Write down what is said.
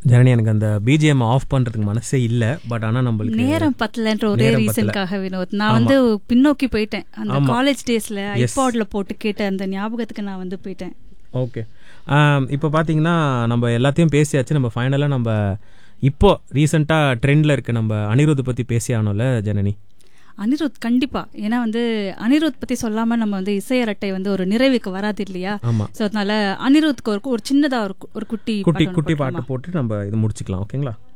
ஜனனி எனக்கு அந்த BGM of பண்றதுக்கு மனசே இல்ல பட் ஆனா நம்மளுக்கு நேரம் பத்தலன்ற ஒரே நேரம் பத்தல. ரீசனுக்காக வினோத் நான் வந்து பின்னோக்கி போயிட்டேன் அந்த ஆமா. காலேஜ் டேஸ்ல Yes. ஐபாட்ல போட்டு கேட்ட அந்த ஞாபகத்துக்கு நான் வந்து போயிட்டேன் ஓகே இப்போ பார்த்தீங்கன்னா நம்ம எல்லாத்தையும் பேசியாச்சு நம்ம ஃபைனலாக நம்ம இப்போ ரீசெண்டாக ட்ரெண்டில் இருக்க நம்ம அனிருத் பற்றி பேசி ஆனோம்ல ஜனனி அனிருத் கண்டிப்பா ஏன்னா வந்து அனிருத் பத்தி சொல்லாம நம்ம வந்து இசையரட்டை வந்து ஒரு நிறைவுக்கு வராது இல்லையா ஆமா சோ அதனால அனிருத்க்கு ஒரு ஒரு சின்னதா ஒரு கு- ஒரு குட்டி குட்டி பாட்டு ஒண்ணு குட்டி போட்டுருமா? பாட்டு போட்டு நம்ம இது முடிச்சுக்கலாம் ஓகேங்களா